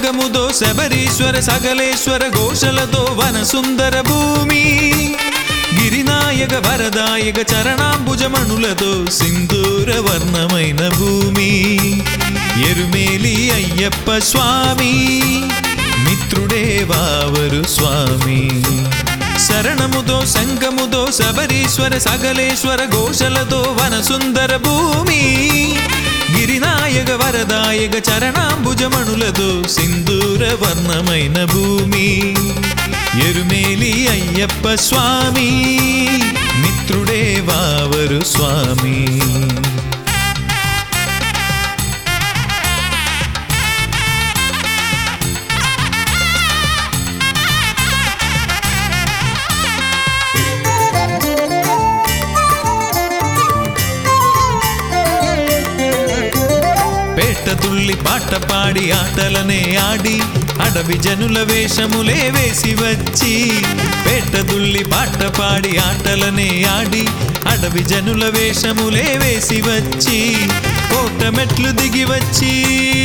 సంగముదో శబరీశ్వర సకలేశ్వర ఘోషలతో వన సుందర భూమి గిరినాయక వరదాయక చరణాంబుజమణులతో సింధూర వర్ణమైన భూమి ఎరుమేలి అయ్యప్ప స్వామి మిత్రుడే వావరు స్వామి శరణముతో సంగముతో శబరీశ్వర సకలేశ్వర ఘోషలతో వన సుందర భూమి గిరినాయక వరదాయక చరణాంబుజమణులతో సింధూర వర్ణమైన భూమి ఎరుమేలి అయ్యప్ప స్వామి మిత్రుడే వావరు స్వామి పేట తుళ్ళి పాట పాడి ఆటలనే ఆడి అడవి జనుల వేషములే వేసి వచ్చి పేట తుళ్ళి పాట పాడి ఆటలనే ఆడి అడవి జనుల వేషములే వేసి వచ్చి కోట మెట్లు దిగి వచ్చి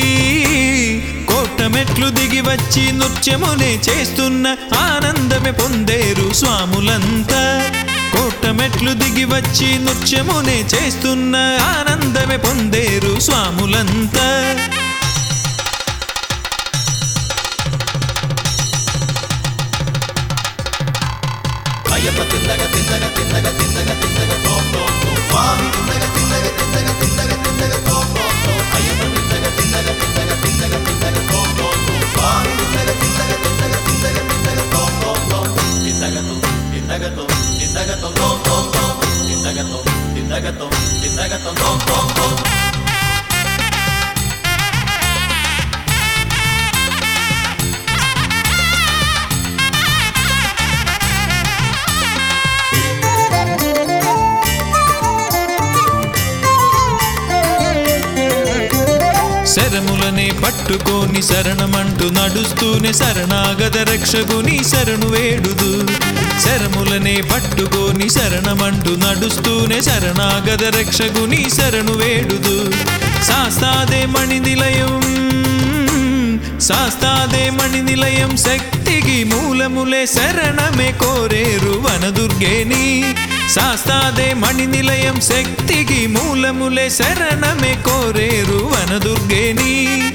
కోట మెట్లు దిగి వచ్చి నృత్యమునే చేస్తున్న ఆనందమే పొందేరు స్వాములంతా కోట మెట్లు దిగి వచ్చి నృత్యమునే చేస్తున్న ఆనందమే పొందేరు స్వాములంతా శరములనే పట్టుకొని శరణమంటూ నడుస్తూనే శరణాగత రక్షకుని శరణు వేడుదు శరములనే పట్టుకొని శరణమంటూ నడుస్తూనే శరణాగత రక్షకుని శరణు వేడుదు శాస్తాదే మణి నిలయం శాస్తాదే మణి నిలయం శక్తికి మూలములే శరణమే కోరేరు వనదుర్గేని శాస్తాదే మణి నిలయం శక్తికి మూలములే శరణమే కోరేరు వనదుర్గేని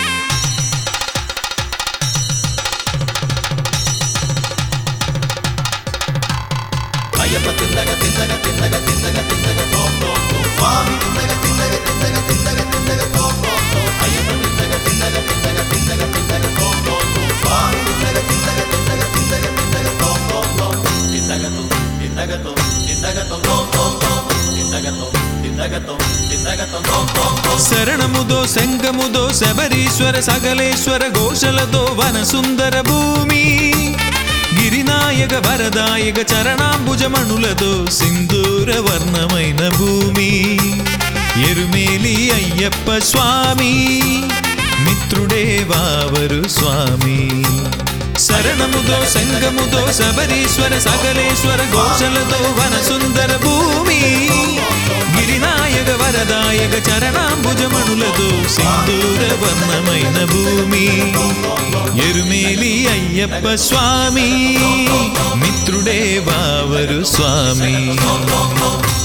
శరణముదో సంగముదో శబరీశ్వర సకలేశ్వర ఘోషలతో వన సుందర భూమి గిరినాయక వరదాయక చరణాంబుజమణులతో సింధూర వర్ణమైన భూమి ఎరుమేలి అయ్యప్ప స్వామి మిత్రుడే వావరు స్వామి శరణముదో సంగముదో శబరీశ్వర సకలేశ్వర ఘోషలతో వన సుందర భూమి గిరినాయక వరదాయక చరణాంబుజమణులతో సింధూర వర్ణమైన భూమి ఎరుమేలి అయ్యప్ప స్వామి మిత్రుడే వావరు స్వామి